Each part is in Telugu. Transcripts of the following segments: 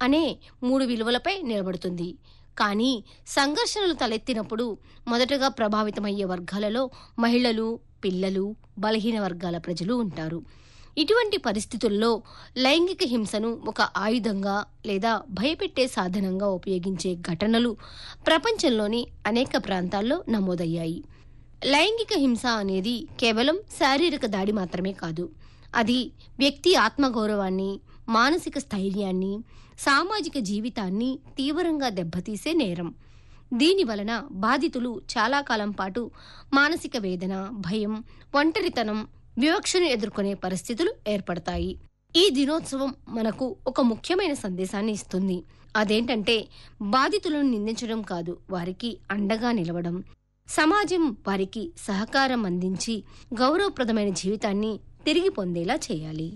అనే మూడు విలువలపై నిలబడుతుంది కానీ సంఘర్షణలు తలెత్తినప్పుడు మొదటగా ప్రభావితమయ్యే వర్గాలలో మహిళలు పిల్లలు బలహీన వర్గాల ప్రజలు ఉంటారు ఇటువంటి పరిస్థితుల్లో లైంగిక హింసను ఒక ఆయుధంగా లేదా భయపెట్టే సాధనంగా ఉపయోగించే ఘటనలు ప్రపంచంలోని అనేక ప్రాంతాల్లో నమోదయ్యాయి లైంగిక హింస అనేది కేవలం శారీరక దాడి మాత్రమే కాదు అది వ్యక్తి ఆత్మగౌరవాన్ని మానసిక స్థైర్యాన్ని సామాజిక జీవితాన్ని తీవ్రంగా దెబ్బతీసే నేరం దీని వలన బాధితులు చాలా కాలం పాటు మానసిక వేదన భయం ఒంటరితనం వివక్షను ఎదుర్కొనే పరిస్థితులు ఏర్పడతాయి ఈ దినోత్సవం మనకు ఒక ముఖ్యమైన సందేశాన్ని ఇస్తుంది అదేంటంటే బాధితులను నిందించడం కాదు వారికి అండగా నిలవడం సమాజం వారికి సహకారం అందించి గౌరవప్రదమైన జీవితాన్ని తిరిగి పొందేలా చేయాలి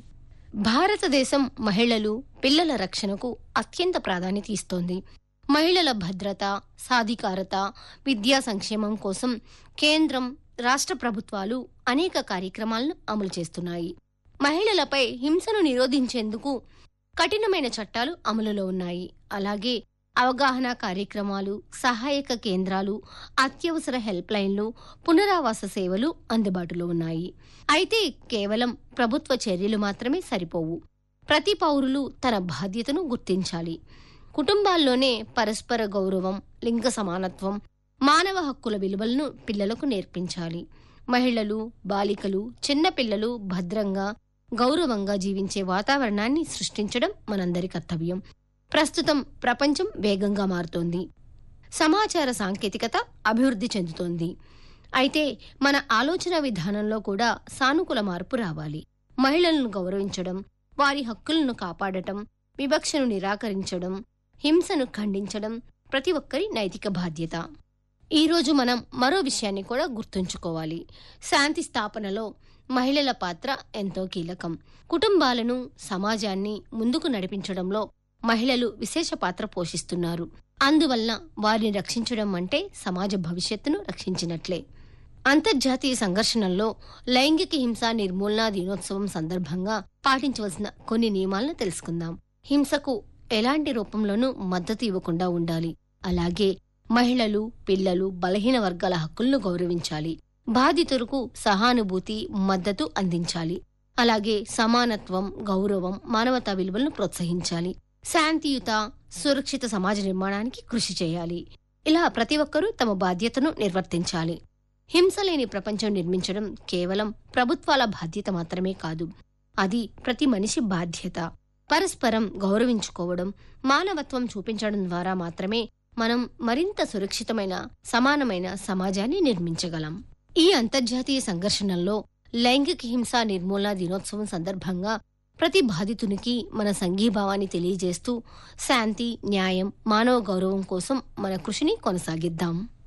భారతదేశం మహిళలు పిల్లల రక్షణకు అత్యంత ప్రాధాన్యత ఇస్తోంది మహిళల భద్రత సాధికారత విద్యా సంక్షేమం కోసం కేంద్రం రాష్ట్ర ప్రభుత్వాలు అనేక కార్యక్రమాలను అమలు చేస్తున్నాయి మహిళలపై హింసను నిరోధించేందుకు కఠినమైన చట్టాలు అమలులో ఉన్నాయి అలాగే అవగాహన కార్యక్రమాలు సహాయక కేంద్రాలు అత్యవసర హెల్ప్ లైన్లు పునరావాస సేవలు అందుబాటులో ఉన్నాయి అయితే కేవలం ప్రభుత్వ చర్యలు మాత్రమే సరిపోవు ప్రతి పౌరులు తన బాధ్యతను గుర్తించాలి కుటుంబాల్లోనే పరస్పర గౌరవం లింగ సమానత్వం మానవ హక్కుల విలువలను పిల్లలకు నేర్పించాలి మహిళలు బాలికలు చిన్నపిల్లలు భద్రంగా గౌరవంగా జీవించే వాతావరణాన్ని సృష్టించడం మనందరి కర్తవ్యం ప్రస్తుతం ప్రపంచం వేగంగా మారుతోంది సమాచార సాంకేతికత అభివృద్ధి చెందుతోంది అయితే మన ఆలోచన విధానంలో కూడా సానుకూల మార్పు రావాలి మహిళలను గౌరవించడం వారి హక్కులను కాపాడటం వివక్షను నిరాకరించడం హింసను ఖండించడం ప్రతి ఒక్కరి నైతిక బాధ్యత ఈ రోజు మనం మరో విషయాన్ని కూడా గుర్తుంచుకోవాలి శాంతి స్థాపనలో మహిళల పాత్ర ఎంతో కీలకం కుటుంబాలను సమాజాన్ని ముందుకు నడిపించడంలో మహిళలు విశేష పాత్ర పోషిస్తున్నారు అందువలన వారిని రక్షించడం అంటే సమాజ భవిష్యత్తును రక్షించినట్లే అంతర్జాతీయ సంఘర్షణల్లో లైంగిక హింస నిర్మూలనా దినోత్సవం సందర్భంగా పాటించవలసిన కొన్ని నియమాలను తెలుసుకుందాం హింసకు ఎలాంటి రూపంలోనూ మద్దతు ఇవ్వకుండా ఉండాలి అలాగే మహిళలు పిల్లలు బలహీన వర్గాల హక్కులను గౌరవించాలి బాధితులకు సహానుభూతి మద్దతు అందించాలి అలాగే సమానత్వం గౌరవం మానవతా విలువలను ప్రోత్సహించాలి శాంతియుత సురక్షిత సమాజ నిర్మాణానికి కృషి చేయాలి ఇలా ప్రతి ఒక్కరూ తమ బాధ్యతను నిర్వర్తించాలి హింస లేని ప్రపంచం నిర్మించడం కేవలం ప్రభుత్వాల బాధ్యత మాత్రమే కాదు అది ప్రతి మనిషి బాధ్యత పరస్పరం గౌరవించుకోవడం మానవత్వం చూపించడం ద్వారా మాత్రమే మనం మరింత సురక్షితమైన సమానమైన సమాజాన్ని నిర్మించగలం ఈ అంతర్జాతీయ సంఘర్షణల్లో లైంగిక హింస నిర్మూలన దినోత్సవం సందర్భంగా ప్రతి బాధితునికి మన సంఘీభావాన్ని తెలియజేస్తూ శాంతి న్యాయం మానవ గౌరవం కోసం మన కృషిని కొనసాగిద్దాం